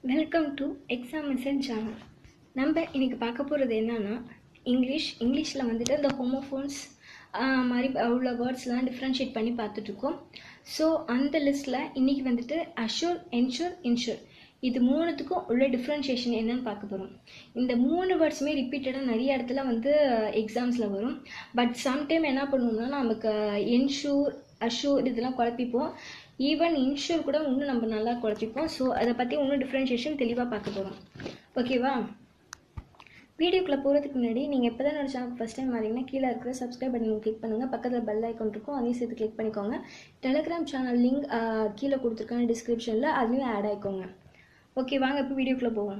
welcome to examination channel நம்ம இன்னைக்கு பார்க்க போகிறது என்னன்னா இங்கிலீஷ் இங்கிலீஷில் வந்துட்டு இந்த ஹோமோஃபோன்ஸ் மாதிரி உள்ள வேர்ட்ஸ்லாம் டிஃப்ரென்ஷியேட் பண்ணி பார்த்துட்ருக்கோம் ஸோ அந்த லிஸ்ட்டில் இன்றைக்கி வந்துட்டு அஷூர் என்ஷூர் இன்ஷூர் இது மூணுத்துக்கும் உள்ள டிஃப்ரென்ஷியேஷன் என்னன்னு பார்க்க போகிறோம் இந்த மூணு வேர்ட்ஸுமே ரிப்பீட்டடாக நிறைய இடத்துல வந்து எக்ஸாம்ஸில் வரும் பட் சம்டைம் என்ன பண்ணுவோம்னா நமக்கு என்ஷூர் அஷூர் இதெல்லாம் குழப்பிப்போம் ஈவன் இன்ஷூர் கூட இன்னும் நம்ம நல்லா குழப்பிப்போம் ஸோ அதை பற்றி இன்னும் டிஃப்ரென்ஷியேஷன் தெளிவாக பார்க்க போகிறோம் ஓகேவா வீடியோக்குள்ளே போகிறதுக்கு முன்னாடி நீங்கள் எப்போ தான் என்னோட சேனல் ஃபஸ்ட் டைம் வரீங்கன்னா கீழே இருக்கிற சப்ஸ்கிரைப் பட்டன் கிளிக் பண்ணுங்கள் பக்கத்தில் பெல் ஐக்கான் இருக்கும் அதையும் சேர்த்து கிளிக் பண்ணிக்கோங்க டெலிகிராம் சேனல் லிங்க் கீழே கொடுத்துருக்கேன் டிஸ்கிரிப்ஷனில் அதுலேயும் ஆட் ஆகிக்கோங்க ஓகே வாங்க இப்போ வீடியோக்குள்ளே போவோம்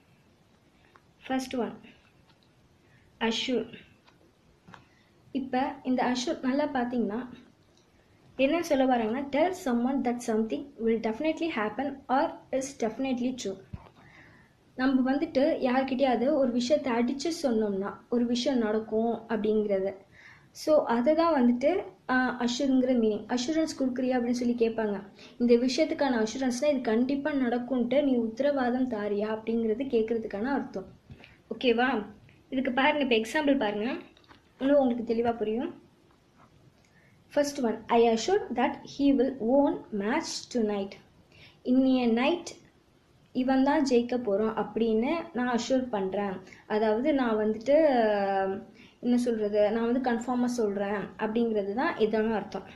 ஃபர்ஸ்ட் ஒன் அஷூர் இப்போ இந்த அஷூர் நல்லா பார்த்தீங்கன்னா என்ன சொல்ல வராங்கன்னா tell someone that something will definitely happen or is definitely true நம்ம வந்துட்டு யார்கிட்டயாவது ஒரு விஷயத்தை அடித்து சொன்னோம்னா ஒரு விஷயம் நடக்கும் அப்படிங்கிறது ஸோ அதை தான் வந்துட்டு அஷூருங்கிற மீனிங் அஷூரன்ஸ் கொடுக்குறியா அப்படின்னு சொல்லி கேட்பாங்க இந்த விஷயத்துக்கான அஷூரன்ஸ்னால் இது கண்டிப்பாக நடக்கும்ன்ட்டு நீ உத்தரவாதம் தாரியா அப்படிங்கிறது கேட்குறதுக்கான அர்த்தம் ஓகேவா இதுக்கு பாருங்கள் இப்போ எக்ஸாம்பிள் பாருங்கள் இன்னும் உங்களுக்கு தெளிவாக புரியும் first one I assure that he will won match tonight இன்னைய நைட் இவன் தான் ஜெயிக்க போகிறான் அப்படின்னு நான் அஷூர் பண்ணுறேன் அதாவது நான் வந்துட்டு என்ன சொல்கிறது நான் வந்து கன்ஃபார்மாக சொல்கிறேன் அப்படிங்கிறது தான் இதான அர்த்தம்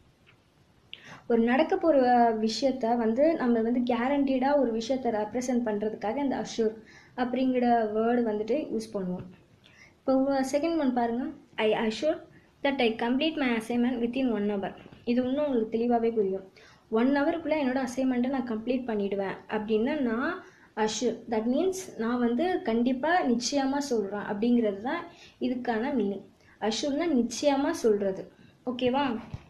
ஒரு நடக்க போகிற விஷயத்த வந்து நம்ம வந்து கேரண்டீடாக ஒரு விஷயத்த ரெப்ரசன்ட் பண்ணுறதுக்காக இந்த அஷூர் அப்படிங்கிற வேர்டு வந்துட்டு யூஸ் பண்ணுவோம் இப்போ செகண்ட் ஒன் பாருங்கள் I assure that I complete my assignment within one hour இது இன்னும் உங்களுக்கு தெளிவாகவே புரியும் ஒன் ஹவருக்குள்ளே என்னோடய அசைன்மெண்ட்டை நான் கம்ப்ளீட் பண்ணிவிடுவேன் அப்படின்னு நான் அஷூர் தட் மீன்ஸ் நான் வந்து கண்டிப்பாக நிச்சயமாக சொல்கிறேன் அப்படிங்கிறது தான் இதுக்கான மீனிங் அஷூர்னா நிச்சயமாக சொல்கிறது ஓகேவா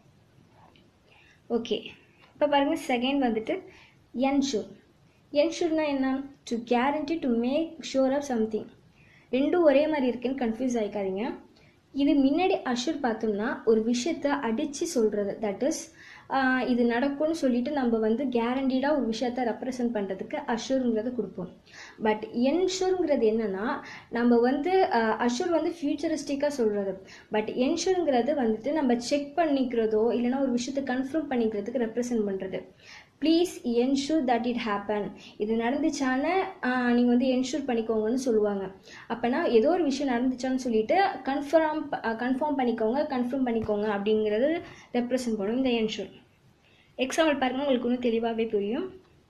ஓகே இப்போ பாருங்கள் செகண்ட் வந்துட்டு என்ஷூர் என்ஷூர்னா என்ன to guarantee to make sure of something ரெண்டும் ஒரே மாதிரி இருக்குன்னு கன்ஃபியூஸ் ஆகிக்காதீங்க இது முன்னாடி அஷூர் பார்த்தோம்னா ஒரு விஷயத்த அடித்து சொல்கிறது தட் இஸ் இது நடக்கும்னு சொல்லிட்டு நம்ம வந்து கேரண்டீடாக ஒரு விஷயத்த ரெப்ரசன்ட் பண்ணுறதுக்கு அஷூருங்கிறத கொடுப்போம் பட் என்ஷூருங்கிறது என்னென்னா நம்ம வந்து அஷூர் வந்து ஃபியூச்சரிஸ்டிக்காக சொல்கிறது பட் என்ஷூருங்கிறது வந்துட்டு நம்ம செக் பண்ணிக்கிறதோ இல்லைனா ஒரு விஷயத்தை கன்ஃபார்ம் பண்ணிக்கிறதுக்கு ரெப்ரசன்ட் பண்ணுறது please ensure that it happen இது நடந்துச்சான்னு நீங்கள் வந்து என்ஷூர் பண்ணிக்கோங்கன்னு சொல்லுவாங்க அப்போனா ஏதோ ஒரு விஷயம் நடந்துச்சான்னு சொல்லிட்டு கன்ஃபார்ம் கன்ஃபார்ம் பண்ணிக்கோங்க கன்ஃபார்ம் பண்ணிக்கோங்க அப்படிங்கிறது ரெப்ரசன்ட் பண்ணும் இந்த என்ஷூர் எக்ஸாம்பிள் பாருங்கள் உங்களுக்கு இன்னும் தெளிவாகவே புரியும்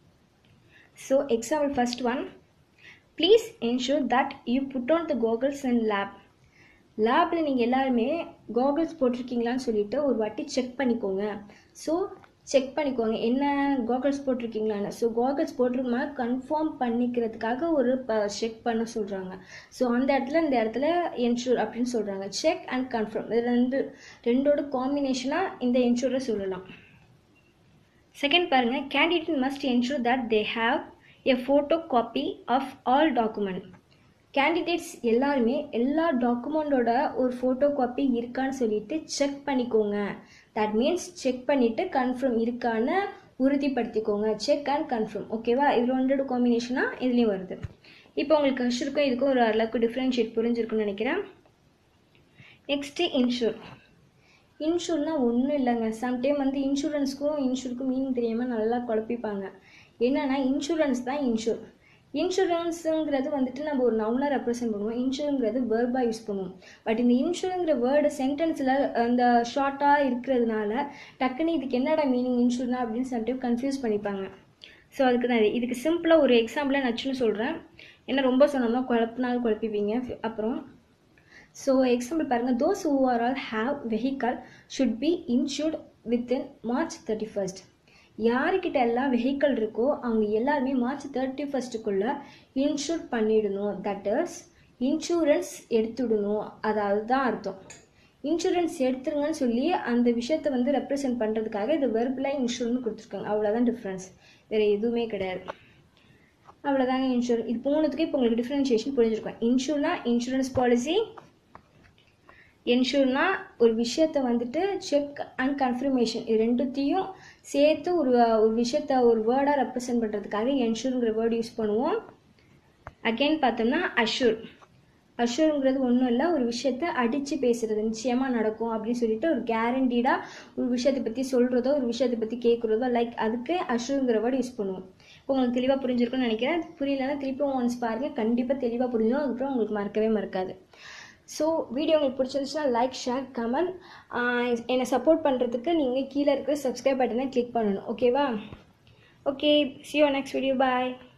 so example first one please ensure that you put on the goggles and lab லேபில் நீங்கள் எல்லாருமே கோகல்ஸ் போட்டிருக்கீங்களான்னு சொல்லிட்டு ஒரு வாட்டி செக் பண்ணிக்கோங்க ஸோ செக் பண்ணிக்கோங்க என்ன கோகல்ஸ் போட்டிருக்கீங்களான்னு ஸோ கோகல்ஸ் போட்டிருக்கோம்னா கன்ஃபார்ம் பண்ணிக்கிறதுக்காக ஒரு செக் பண்ண சொல்கிறாங்க ஸோ அந்த இடத்துல இந்த இடத்துல என்ஷூர் அப்படின்னு சொல்கிறாங்க செக் அண்ட் கன்ஃபார்ம் இது ரெண்டு ரெண்டோட காம்பினேஷனாக இந்த என்ஷூரை சொல்லலாம் செகண்ட் பாருங்கள் candidate must ensure that they have a photocopy of all document candidates எல்லாருமே எல்லா டாக்குமெண்டோட ஒரு ஃபோட்டோ காப்பி இருக்கான்னு சொல்லிட்டு செக் பண்ணிக்கோங்க தட் மீன்ஸ் செக் பண்ணிவிட்டு கன்ஃபார்ம் இருக்கான்னு உறுதிப்படுத்திக்கோங்க செக் அண்ட் கன்ஃபார்ம் ஓகேவா இது ரெண்டோட காம்பினேஷனாக இதுலேயும் வருது இப்போ உங்களுக்கு அஷருக்கும் இதுக்கும் ஒரு அளவுக்கு டிஃப்ரென்ஷியேட் புரிஞ்சிருக்குன்னு நினைக்கிறேன் நெக்ஸ்ட்டு இன்ஷூர் இன்ஷூர்னால் ஒன்றும் இல்லைங்க சம்டைம் வந்து இன்சூரன்ஸ்க்கும் இன்ஷூருக்கும் மீனிங் தெரியாமல் நல்லா குழப்பிப்பாங்க என்னென்னா இன்சூரன்ஸ் தான் இன்ஷூர் இன்சூரன்ஸுங்கிறது வந்துட்டு நம்ம ஒரு நவுனாக ரெப்ரசென்ட் பண்ணுவோம் இன்சூருங்கிறது வேர்பாக யூஸ் பண்ணுவோம் பட் இந்த இன்சூருங்கிற வேர்டு சென்டென்ஸில் அந்த ஷார்ட்டாக இருக்கிறதுனால டக்குன்னு இதுக்கு என்னடா மீனிங் இன்சூர்னா அப்படின்னு சம்டைம் கன்ஃபியூஸ் பண்ணிப்பாங்க ஸோ அதுக்கு தான் இதுக்கு சிம்பிளாக ஒரு எக்ஸாம்பிளாக நச்சுன்னு சொல்கிறேன் ஏன்னா ரொம்ப சொன்னோம்னா குழப்பினாலும் குழப்பிப்பீங்க அப்புறம் ஸோ எக்ஸாம்பிள் பாருங்கள் those who are all have vehicle should be insured within March thirty first யாருக்கிட்ட எல்லாம் வெஹிக்கல் இருக்கோ அவங்க எல்லாருமே மார்ச் தேர்ட்டி ஃபஸ்ட்டுக்குள்ளே இன்ஷூர் பண்ணிடணும் தட் இஸ் இன்சூரன்ஸ் எடுத்துடணும் அதாவது தான் அர்த்தம் இன்சூரன்ஸ் எடுத்துருங்கன்னு சொல்லி அந்த விஷயத்தை வந்து ரெப்ரசென்ட் பண்ணுறதுக்காக இது வெர்பில் இன்சூர்னு கொடுத்துருக்காங்க அவ்வளோதான் டிஃப்ரென்ஸ் வேறு எதுவுமே கிடையாது அவ்வளோதாங்க இன்சூர் இது மூணுத்துக்கு இப்போ உங்களுக்கு டிஃப்ரென்ஷியேஷன் புரிஞ்சிருக்கும் இன்சூர்னா இன்சூரன்ஸ் பாலிசி என்ஷூர்னா ஒரு விஷயத்த வந்துட்டு செக் அண்ட் கன்ஃபர்மேஷன் இது ரெண்டுத்தையும் சேர்த்து ஒரு ஒரு விஷயத்த ஒரு வேர்டாக ரெப்ரசென்ட் பண்ணுறதுக்காக என்ஷூருங்கிற வேர்டு யூஸ் பண்ணுவோம் அகெயின் பார்த்தோம்னா அஷூர் அஷூருங்கிறது ஒன்றும் இல்லை ஒரு விஷயத்த அடித்து பேசுகிறது நிச்சயமாக நடக்கும் அப்படின்னு சொல்லிட்டு ஒரு கேரண்டீடாக ஒரு விஷயத்தை பற்றி சொல்கிறதோ ஒரு விஷயத்தை பற்றி கேட்குறதோ லைக் அதுக்கு அஷூருங்கிற வேர்டு யூஸ் பண்ணுவோம் இப்போ உங்களுக்கு தெளிவாக புரிஞ்சிருக்கும்னு நினைக்கிறேன் அது புரியலன்னா திருப்பியும் ஒன்ஸ் பாருங்கள் கண்டிப்பாக தெளிவாக புரிஞ்சிடும் அதுக்கப்புறம் உங்களுக்கு மறக்கவே மறக்காது ஸோ வீடியோ உங்களுக்கு பிடிச்சிருந்துச்சுன்னா லைக் ஷேர் கமெண்ட் என்னை சப்போர்ட் பண்ணுறதுக்கு நீங்கள் கீழே இருக்கிற சப்ஸ்கிரைப் பட்டனை கிளிக் பண்ணணும் ஓகேவா okay see you next video bye